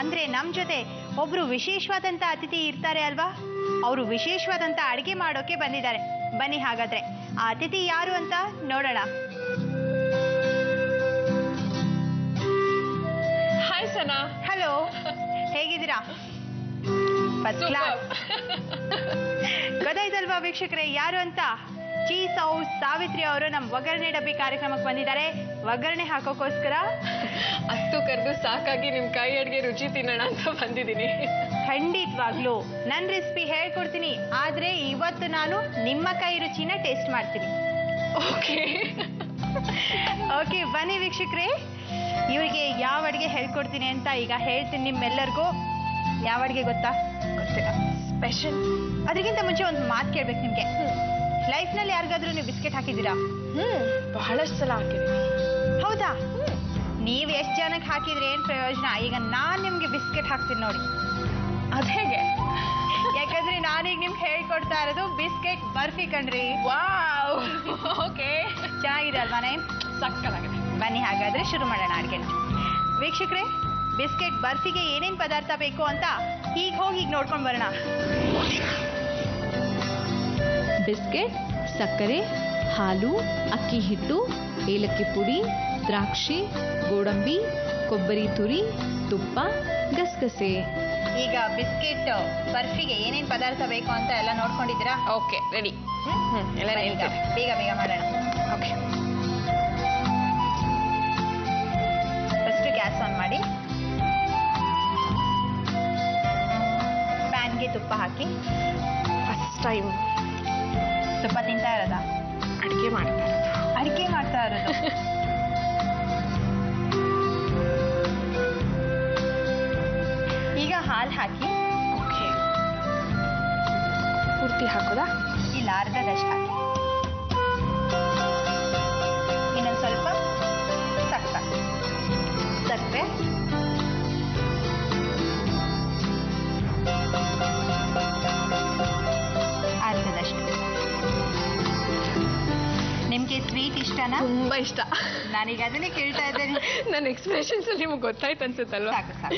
ಅಂದ್ರೆ ನಮ್ ಜೊತೆ ಒಬ್ರು ವಿಶೇಷವಾದಂತ ಅತಿಥಿ ಇರ್ತಾರೆ ಅಲ್ವಾ ಅವರು ವಿಶೇಷವಾದಂತ ಅಡಿಗೆ ಮಾಡೋಕೆ ಬಂದಿದ್ದಾರೆ ಬನ್ನಿ ಹಾಗಾದ್ರೆ ಆ ಅತಿಥಿ ಯಾರು ಅಂತ ನೋಡೋಣ ಹಾಯ್ ಸನಾ ಹಲೋ ಹೇಗಿದ್ದೀರಾ ಫಸ್ಟ್ ಕ್ಲಾಸ್ ಗೊತ್ತಾಯ್ತಲ್ವಾ ವೀಕ್ಷಕರೇ ಯಾರು ಅಂತ ಚೀಸ್ ಹೌಸ್ ಸಾವಿತ್ರಿ ಅವರು ನಮ್ಮ ಒಗ್ಗರಣೆ ಡಬ್ಬಿ ಕಾರ್ಯಕ್ರಮಕ್ಕೆ ಬಂದಿದ್ದಾರೆ ಒಗ್ಗರಣೆ ಹಾಕೋಕ್ಕೋಸ್ಕರ ಅಷ್ಟು ಕರೆದು ಸಾಕಾಗಿ ನಿಮ್ ಕೈ ಅಡ್ಗೆ ರುಚಿ ತಿನ್ನೋಣ ಅಂತ ಬಂದಿದ್ದೀನಿ ಖಂಡಿತವಾಗ್ಲೂ ನನ್ನ ರೆಸಿಪಿ ಹೇಳ್ಕೊಡ್ತೀನಿ ಆದ್ರೆ ಇವತ್ತು ನಾನು ನಿಮ್ಮ ಕೈ ರುಚಿನ ಟೇಸ್ಟ್ ಮಾಡ್ತೀನಿ ಓಕೆ ಓಕೆ ಬನ್ನಿ ವೀಕ್ಷಕರೇ ಇವರಿಗೆ ಯಾವ ಅಡುಗೆ ಹೇಳ್ಕೊಡ್ತೀನಿ ಅಂತ ಈಗ ಹೇಳ್ತೀನಿ ನಿಮ್ಮೆಲ್ಲರಿಗೂ ಯಾವ ಅಡುಗೆ ಗೊತ್ತಾ ಗೊತ್ತಿಲ್ಲ ಸ್ಪೆಷಲ್ ಅದಕ್ಕಿಂತ ಮುಂಚೆ ಒಂದು ಮಾತು ಕೇಳ್ಬೇಕು ನಿಮಗೆ ಲೈಫ್ನಲ್ಲಿ ಯಾರಿಗಾದ್ರೂ ನೀವು ಬಿಸ್ಕೆಟ್ ಹಾಕಿದ್ದೀರಾ ಹ್ಮ್ ಬಹಳಷ್ಟು ಸಲ ಹಾಕಿದ್ದೀನಿ ಹೌದಾ ನೀವು ಎಷ್ಟು ಜನಕ್ಕೆ ಹಾಕಿದ್ರೆ ಏನು ಪ್ರಯೋಜನ ಈಗ ನಾನು ನಿಮಗೆ ಬಿಸ್ಕೆಟ್ ಹಾಕ್ತೀನಿ ನೋಡಿ ಅದ್ ಹೇಗೆ ಯಾಕಂದ್ರೆ ನಾನೀಗ ನಿಮ್ಗೆ ಹೇಳ್ಕೊಡ್ತಾ ಇರೋದು ಬಿಸ್ಕೆಟ್ ಬರ್ಫಿ ಕಣ್ರಿ ವಾವ್ ಓಕೆ ಚೆನ್ನಾಗಿದೆ ಅಲ್ವಾ ನೇಮ್ ಸಕ್ಕತ್ತಾಗಿದೆ ಬನ್ನಿ ಹಾಗಾದ್ರೆ ಶುರು ಮಾಡೋಣ ಅಡುಗೆ ವೀಕ್ಷಕರೇ ಬಿಸ್ಕೆಟ್ ಬರ್ಫಿಗೆ ಏನೇನು ಪದಾರ್ಥ ಬೇಕು ಅಂತ ಈಗ ಹೋಗಿ ಈಗ ನೋಡ್ಕೊಂಡು ಬರೋಣ ಬಿಸ್ಕೆಟ್ ಸಕ್ಕರೆ ಹಾಲು ಅಕ್ಕಿ ಹಿಟ್ಟು ಏಲಕ್ಕಿ ಪುಡಿ ದ್ರಾಕ್ಷಿ ಗೋಡಂಬಿ ಕೊಬ್ಬರಿ ತುರಿ ತುಪ್ಪ ಗಸಗಸೆ ಈಗ ಬಿಸ್ಕೆಟ್ ಬರ್ಫಿಗೆ ಏನೇನು ಪದಾರ್ಥ ಬೇಕು ಅಂತ ಎಲ್ಲ ನೋಡ್ಕೊಂಡಿದ್ದೀರಾ ಓಕೆ ರೆಡಿ ಹ್ಮ್ ಎಲ್ಲ ಬನ್ನಿ ಈಗ ನೆನ್ಪಿದೆ ಬೇಗ ಬೇಗ ಮಾಡೋಣ ಓಕೆ ಫಸ್ಟ್ ಗ್ಯಾಸ್ ಆನ್ ಮಾಡಿ ಪ್ಯಾನ್ಗೆ ತುಪ್ಪ ಹಾಕಿ ಫಸ್ಟ್ ಟೈಮ್ ತುಪ್ಪ ತಿಂತಾ ಇರೋದಾ ಅಡುಗೆ ಮಾಡ್ತಾ ಇರೋದು ಅಡಿಕೆ ಮಾಡ್ತಾ ಇರೋದು ಈಗ ಹಾಲು ಹಾಕಿ ಓಕೆ ಪೂರ್ತಿ ಹಾಕೋದಾ ಇಲ್ಲ ಅರ್ಧದಷ್ಟು ಹಾಕಿ ಇನ್ನೊಂದು ಸ್ವಲ್ಪ ಸಕ್ಕರೆ ಸಕ್ಕರೆ ಅರ್ಧದಷ್ಟು ನಿಮಗೆ ಸ್ವೀಟ್ ಇಷ್ಟನಾ ತುಂಬಾ ಇಷ್ಟ ನಾನೀಗ ಅದನ್ನೇ ಕೇಳ್ತಾ ಇದ್ದೇನೆ ನನ್ನ ಎಕ್ಸ್ಪ್ರೆಷನ್ಸ್ ನಿಮ್ಗೆ ಗೊತ್ತಾಯ್ತು ಅನ್ಸುತ್ತಲ್ವಾ ಸಾಕು ಸಾಕು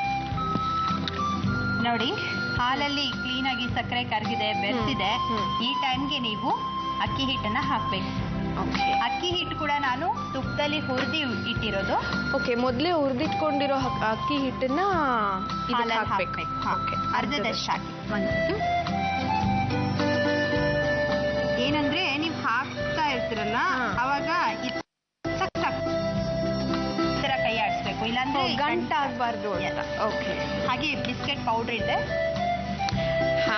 ನೋಡಿ ಹಾಲಲ್ಲಿ ಕ್ಲೀನಾಗಿ ಸಕ್ಕರೆ ಕರಗಿದೆ ಬೆರೆಸಿದೆ ಹ್ಮ್. ಈ ಟೈಮ್ಗೆ ನೀವು ಅಕ್ಕಿ ಹಿಟ್ಟನ್ನ ಹಾಕ್ಬೇಕು ಓಕೆ ಅಕ್ಕಿ ಹಿಟ್ಟು ಕೂಡ ನಾನು ತುಪ್ಪದಲ್ಲಿ ಹುರಿದಿ ಇಟ್ಟಿರೋದು ಓಕೆ ಮೊದಲೇ ಹುರಿದಿಟ್ಕೊಂಡಿರೋ ಅಕ್ಕಿ ಹಿಟ್ಟನ್ನ ಇದಕ್ಕೆ ಹಾಲಲ್ಲಿ ಹಾಕ್ಬೇಕು ಹಾಕ್ಬೇಕು ಹಾ. ಓಕೆ ಅರ್ಧದಷ್ಟು ಹಾಕಿ ಒಂದು ಏನಂದ್ರೆ ನೀವು ಹಾಕ್ತಾ ಇರ್ತೀರಲ್ಲ ಹಾ. ಅವಾಗ ಇದ್ ಸಕ್ ಸಕ್ ಈ ಥರ ಕೈ ಆಡಿಸ್ಬೇಕು ಇಲ್ಲಾಂದ್ರೆ ಗಂಟಾಗಬಾರ್ದು ಅಂತ Yes. ಓಕೆ ಹಾಗೆ ಬಿಸ್ಕೆಟ್ ಪೌಡರ್ ಇದೆ ಹಾ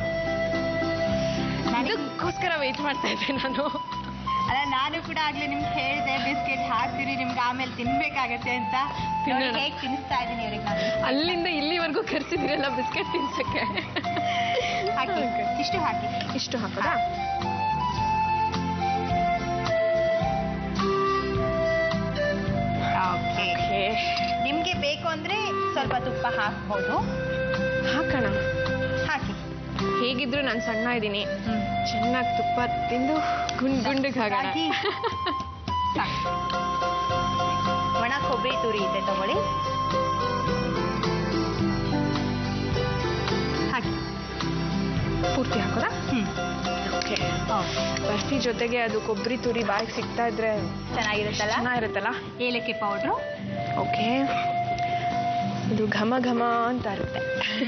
ನನಗೆ ಅದಕ್ಕೋಸ್ಕರ ವೆಯ್ಟ್ ಮಾಡ್ತಾ ಇದ್ದೆ ನಾನು ಅಲ್ಲ ನಾನು ಕೂಡ ಆಗ್ಲೇ ನಿಮ್ಗೆ ಹೇಳಿದೆ ಬಿಸ್ಕೆಟ್ ಹಾಕ್ತೀರಿ ನಿಮ್ಗೆ ಆಮೇಲೆ ತಿನ್ಬೇಕಾಗತ್ತೆ ಅಂತ ತಿನ್ನೋಣ. ಹೇಗೆ ತಿನ್ನಿಸ್ತಾ ಇದೀನಿ ಅವ್ರಿಗೆ ನಾನು ಅಲ್ಲಿಂದ ಇಲ್ಲಿವರೆಗೂ ಕರ್ಸಿದಿರಲ್ಲ ಬಿಸ್ಕೆಟ್ ತಿನ್ಸಕ್ಕೆ ಹಾಕಿ Okay. ಇಷ್ಟು ಹಾಕಿ ಇಷ್ಟು ಹಾಕೋದಾ ಓಕೆ ಓಕೆ ನಿಮ್ಗೆ ಬೇಕು ಅಂದ್ರೆ ಸ್ವಲ್ಪ ತುಪ್ಪ ಹಾಕ್ಬೋದು ಹಾಕೋಣ ಹಾಕಿ ಹೇಗಿದ್ರು ನಾನು ಸಣ್ಣ ಇದ್ದೀನಿ ಚೆನ್ನಾಗಿ ತುಪ್ಪ ತಿಂದು ಗುಂಡ್ ಗುಂಡಿಗೆ ಹಾಕೋಣ ಹಾಕಿ. ಸಾಕು. ಒಣ ಕೊಬ್ಬರಿ ತುರಿ ಇದೆ ತಗೊಳ್ಳಿ ಹಾಕಿ ಪೂರ್ತಿ ಹಾಕೋದಾ ಹ್ಮ್ ಓಕೆ ಓಕೆ. ಬರ್ಫಿ ಜೊತೆಗೆ ಅದು ಕೊಬ್ಬರಿ ತುರಿ ಬಾಯಿಗೆ ಸಿಗ್ತಾ ಇದ್ರೆ ಚೆನ್ನಾಗಿರುತ್ತಲ್ಲ ಚೆನ್ನಾಗಿರುತ್ತಲ್ಲ ಏಲಕ್ಕಿ ಪೌಡ್ರು ಓಕೆ ಇದು ಘಮ ಘಮ ಅಂತ ಇರುತ್ತೆ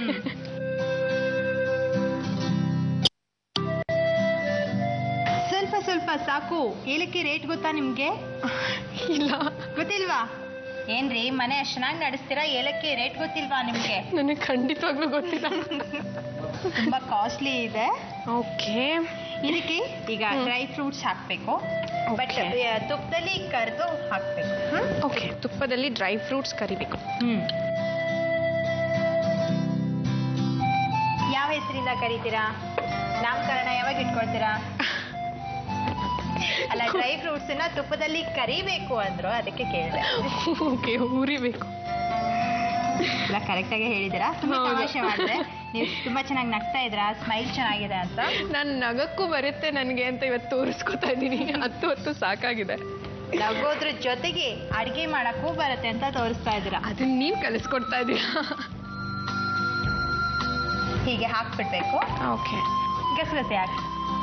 ಸ್ವಲ್ಪ ಸ್ವಲ್ಪ ಸಾಕು ಏಲಕ್ಕಿ ರೇಟ್ ಗೊತ್ತಾ ನಿಮ್ಗೆ ಇಲ್ಲ ಗೊತ್ತಿಲ್ವಾ ಏನ್ರಿ ಮನೆ ಅಷ್ಟ್ ಚೆನ್ನಾಗಿ ನಡೆಸ್ತೀರಾ ಏಲಕ್ಕಿ ರೇಟ್ ಗೊತ್ತಿಲ್ವಾ ನಿಮ್ಗೆ ನನಗೆ ಖಂಡಿತವಾಗ್ಲೂ ಗೊತ್ತಿಲ್ಲ ತುಂಬಾ ಕಾಸ್ಟ್ಲಿ ಇದೆ ಓಕೆ ಇದಕ್ಕೆ ಈಗ ಹ್ಮ್. ಡ್ರೈ ಫ್ರೂಟ್ಸ್ ಹಾಕ್ಬೇಕು ಬಟ್ Okay. ತುಪ್ಪದಲ್ಲಿ ಕರೆದು ಹಾಕ್ಬೇಕು ಹ್ಮ್? ಓಕೆ ತುಪ್ಪದಲ್ಲಿ ಡ್ರೈ ಫ್ರೂಟ್ಸ್ ಕರಿಬೇಕು ಹ್ಮ್ ಯಾವ ಹೆಸರಿಂದ ಕರಿತೀರಾ ನಾಮಕರಣ ಯಾವಾಗ ಇಟ್ಕೊಳ್ತೀರಾ ಅಲ್ಲ ಡ್ರೈ ಫ್ರೂಟ್ಸ್ ನ ತುಪ್ಪದಲ್ಲಿ ಕರಿಬೇಕು ಅಂದ್ರು ಅದಕ್ಕೆ ಕೇಳಿದೆ ಓಕೆ ಉರಿಬೇಕು ಎಲ್ಲ ಕರೆಕ್ಟ್ ಆಗಿ ಹೇಳಿದಿರಾ ತುಂಬಾ ಹೌದು. ತಮಾಷೆ ಮಾಡಿದೆ ನೀವು ತುಂಬಾ ಚೆನ್ನಾಗಿ ನಗ್ತಾ ಇದ್ರಾ ಸ್ಮೈಲ್ ಚೆನ್ನಾಗಿದೆ ಅಂತ ನಾನು ನಗಕ್ಕೂ ಬರುತ್ತೆ ನನಗೆ ಅಂತ ಇವತ್ತು ತೋರಿಸ್ಕೊತಾ ಇದ್ದೀನಿ ಹತ್ತು ಹೊತ್ತು ಸಾಕಾಗಿದೆ ನಗೋದ್ರ ಜೊತೆಗೆ ಅಡಿಗೆ ಮಾಡಕ್ಕೂ ಬರುತ್ತೆ ಅಂತ ತೋರಿಸ್ತಾ ಇದ್ದೀರಾ ಅದನ್ನ ನೀವ್ ಕಲಿಸ್ಕೊಡ್ತಾ ಇದ್ದೀರಾ ಹೀಗೆ ಹಾಕ್ಬಿಡ್ಬೇಕು ಓಕೆ ಗಸಗಸೆ ಹಾಕಿ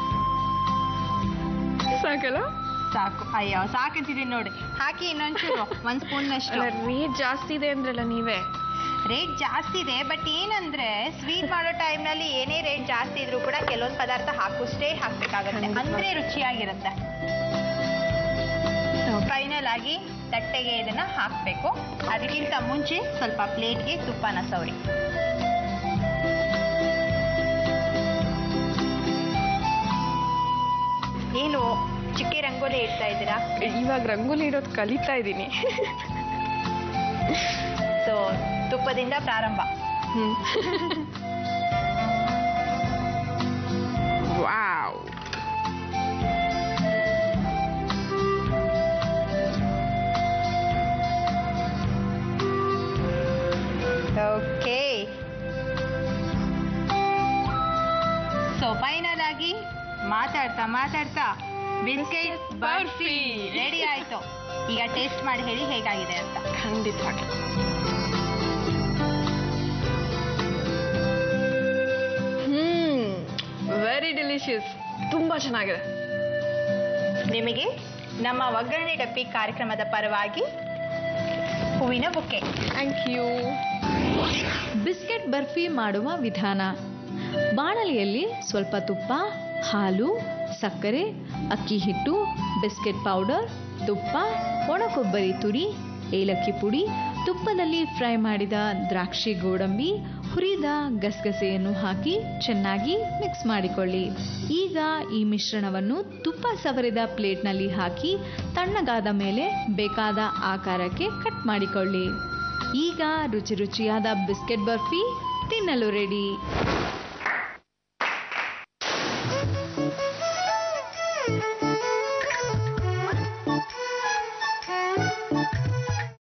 ಸಾಕಲ್ಲ ಸಾಕು ಅಯ್ಯೋ ಸಾಕಂತಿದ್ದೀನಿ ನೋಡಿ ಹಾಕಿ ಇನ್ನೊಂಚೂರು ಒಂದ್ ಸ್ಪೂನ್ ಅಷ್ಟು ರೇಟ್ ಜಾಸ್ತಿ ಇದೆ ಅಂದ್ರಲ್ಲ ನೀವೇ ರೇಟ್ ಜಾಸ್ತಿ ಇದೆ ಬಟ್ ಏನಂದ್ರೆ ಸ್ವೀಟ್ ಮಾಡೋ ಟೈಮ್ನಲ್ಲಿ ಏನೇ ರೇಟ್ ಜಾಸ್ತಿ ಇದ್ರೂ ಕೂಡ ಕೆಲವೊಂದು ಪದಾರ್ಥ ಹಾಕುಷ್ಟೇ ಹಾಕ್ಬೇಕಾಗತ್ತೆ ಖಂಡಿತ. ಅಂದ್ರೆ ರುಚಿಯಾಗಿರುತ್ತೆ ಫೈನಲ್ ಆಗಿ ತಟ್ಟೆಗೆ ಇದನ್ನ ಹಾಕ್ಬೇಕು ಅದಕ್ಕಿಂತ ಮುಂಚೆ ಸ್ವಲ್ಪ ಪ್ಲೇಟ್ಗೆ ತುಪ್ಪನ ಸವರಿ ಏನು ಚಿಕ್ಕೆ ರಂಗೋಲಿ ಇಡ್ತಾ ಇದ್ದೀರಾ ಇವಾಗ ರಂಗೋಲಿ ಇಡೋದು ಕಲಿತಾ ಇದ್ದೀನಿ ಸೊ ತುಪ್ಪದಿಂದ ಪ್ರಾರಂಭ ಹ್ಮ್ ವಾವ್ ಓಕೆ ಸೊ ಫೈನಲ್ ಆಗಿ ಮಾತಾಡ್ತಾ ಮಾತಾಡ್ತಾ ಬಿಸ್ಕೆಟ್ ಬರ್ಫಿ ರೆಡಿ ಆಯ್ತು ಈಗ ಟೇಸ್ಟ್ ಮಾಡಿ ಹೇಳಿ ಹೇಗಾಗಿದೆ ಅಂತ ಖಂಡಿತವಾಗಿ ಹ್ಮ್ ವೆರಿ ಡೆಲಿಷಿಯಸ್ ತುಂಬಾ ಚೆನ್ನಾಗಿದೆ ನಿಮಗೆ ನಮ್ಮ ಒಗ್ಗರಣೆ ಡಬ್ಬಿ ಕಾರ್ಯಕ್ರಮದ ಪರವಾಗಿ ಹೂವಿನ bouquet thank you biscuit barfi ಮಾಡುವ ವಿಧಾನ ಬಾಣಲಿಯಲ್ಲಿ ಸ್ವಲ್ಪ ತುಪ್ಪ ಹಾಲು ಸಕ್ಕರೆ ಅಕ್ಕಿ ಹಿಟ್ಟು ಬಿಸ್ಕೆಟ್ ಪೌಡರ್ ತುಪ್ಪ ಒಣ ಕೊಬ್ಬರಿ ತುರಿ ಏಲಕ್ಕಿ ಪುಡಿ ತುಪ್ಪದಲ್ಲಿ ಫ್ರೈ ಮಾಡಿದ ದ್ರಾಕ್ಷಿ ಗೋಡಂಬಿ ಹುರಿದ ಗಸಗಸೆಯನ್ನು ಹಾಕಿ ಚೆನ್ನಾಗಿ ಮಿಕ್ಸ್ ಮಾಡಿಕೊಳ್ಳಿ ಈಗ ಈ ಮಿಶ್ರಣವನ್ನು ತುಪ್ಪ ಸವರಿದ ಪ್ಲೇಟ್ನಲ್ಲಿ ಹಾಕಿ ತಣ್ಣಗಾದ ಮೇಲೆ ಬೇಕಾದ ಆಕಾರಕ್ಕೆ ಕಟ್ ಮಾಡಿಕೊಳ್ಳಿ ಈಗ ರುಚಿ ರುಚಿಯಾದ ಬಿಸ್ಕೆಟ್ ಬರ್ಫಿ ತಿನ್ನಲು ರೆಡಿ